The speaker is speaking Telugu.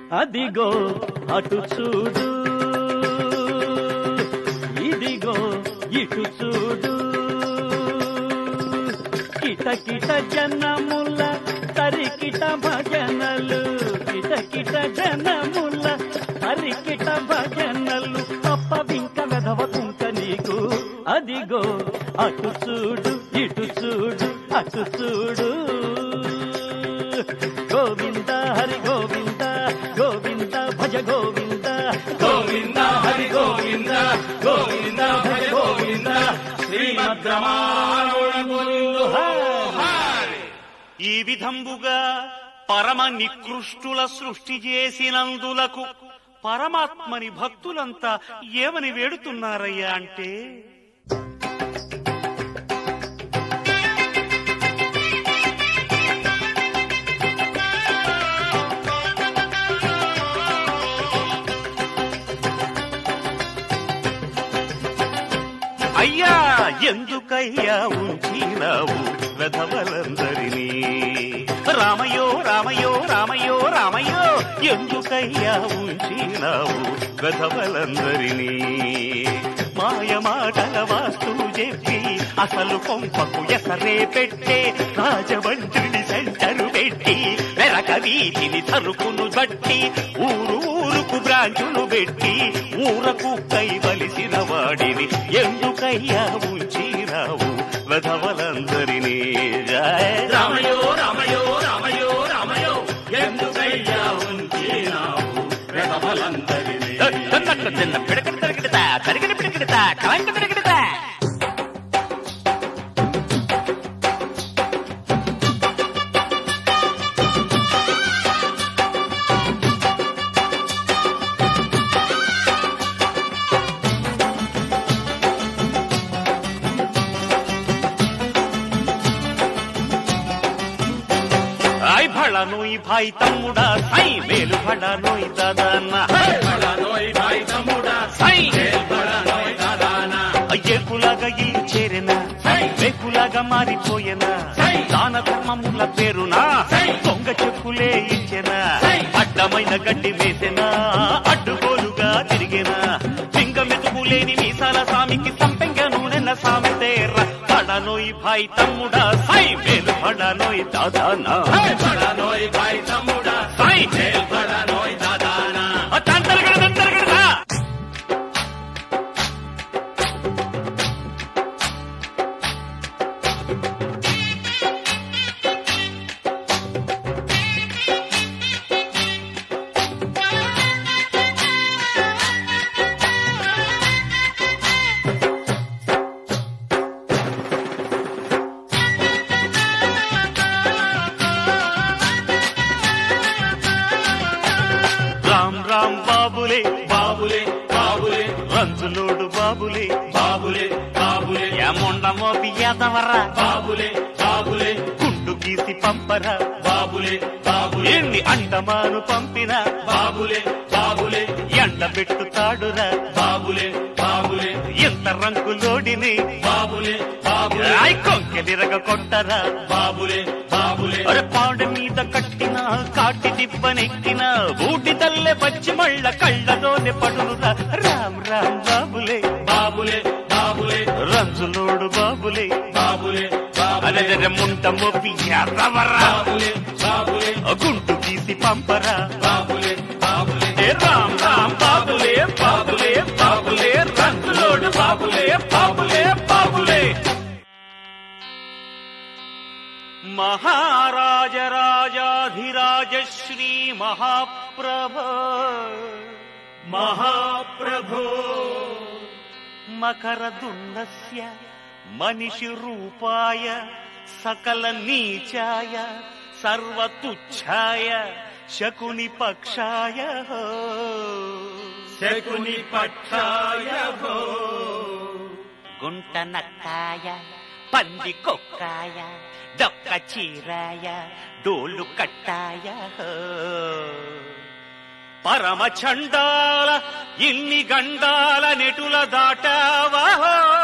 అదిగో అటు చూడు ఇదిగో ఇటు చూడు కిటకిట జనముల తరికిట భజనలు కిటకిట జనముల తరికిట భజనలు అప్పవింక వెధవ కుంక నీకు అదిగో అటు చూడు ఇటు చూడు అటు చూడు గోవింద హరి గోవింద గోవింద భజ గోవింద గోవింద హరి గోవింద గోవింద హరి గోవింద శ్రీమద్రమారమణ గోవిందు హరి ఈ విధంబుగా పరమ నికృష్టుల సృష్టి చేసినందులకు పరమాత్మని భక్తులంతా ఏమని వేడుతున్నారయ్యా అంటే అయ్యా ఎందుకయ్యా ఉంచినావు వెధవలందరినీ రామయో రామయో రామయో రామయో ఎందుకయ్యా ఉంచినావు వెధవలందరినీ మాయ మాటల వాస్తు చెప్పి అసలు కొంపకు ఎసరే పెట్టే రాజవంతుడి సెంటరు పెట్టి వెరక వీధిని సరుకును బట్టి ఊరు ఊరుకు బ్రాంచులు పెట్టి ఊరకు కైవలిసిన వాడిని ఎందుకయ్యా ఉంచిరావు వెధవలందరినీ జయ రామయో రామయో రామయో రామయో ఎందుకయ్యా ఉంచినావు వెధవలందరినీ తన్నట్టు చిన్న పిడకడ తరిగిడతా తరిగిన పిడకిడతా కలంక పిడకిడతా ఐ భళ నోయ్ భాయ్ తమ్ముడా సై మేలు భళ నోయ్ దాదాన్న బడా నోయ్ భాయ్ తమ్ముడా సై బడా నోయ్ దాదానా అయ్యేకులాగా ఇల్లు చేరెనా సై. వేకులాగా మారిపోయేనా సై. దాన ధర్మముల పేరునా సై. దొంగ చెప్పులే ఇచ్చెనా సై. అడ్డమైన గడ్డి వేసెనా అడ్డుగోలుగా తిరిగేనా సింగ మెతుకులేని మీసాల సామికి సంపెంగ నూనెన సామెతేర పడనోయ్ భాయ్ తమ్ముడా సై మేలు పడనోయ్ దాదానా బడా నోయ్ భాయ్ తమ్ముడా సై బడా నోయ్ దాదానా తంతరగడ తంతరగడదా రామ్ రామ్ బాబులే బాబులే బాబులే రంజులోడు బాబులే బాబులే బాబులే ఏముండమో బియ్యదవరా బాబులే బాబులే గుండు గీసి పంపరా బాబులే బాబులే ఎన్ని అండమాను పంపిన బాబులే బాబులే ఎండ పెట్టుతాడురా బాబులే బాబులే ఎంత రంగులోడిని బాబులే బాబులే రాయ్ కొంకెలిరగ కొట్టరా బాబులే బాబులే అరే పాడు మీద కట్టిన కాటి దిబ్బనెక్కిన బూటి తల్లె పచ్చి మళ్ళ కళ్ళలోనే పడునురా రామ్ రామ్ బాబులే బాబులే బాబులే రంజులోడు బాబులే బాబులే బాబులే అరే ముంట మోపి ఎర్రవరా బాబులే బాబులే గుంటు తీసి పంపరా బాబులే బాబులే ఏ రామ్ రామ్ బాబులే బాబులే బాబులే రంగులోడు బాబులే బాబులే బాబులే మహారాజరాజాధిరాజ శ్రీ మహాప్రభ మహాప్రభో మకర దున్నస్య మనిషి రూపాయ సకల నీచాయ సర్వతుచ్ఛాయ శకుని పక్షాయ శకుని పక్షాయ భో గుంట నక్కాయ పంది కొక్కాయ డొక్క చీరాయ డోలు కట్టాయ పరమ చండాల ఇన్ని గండాల నెటుల దాటావా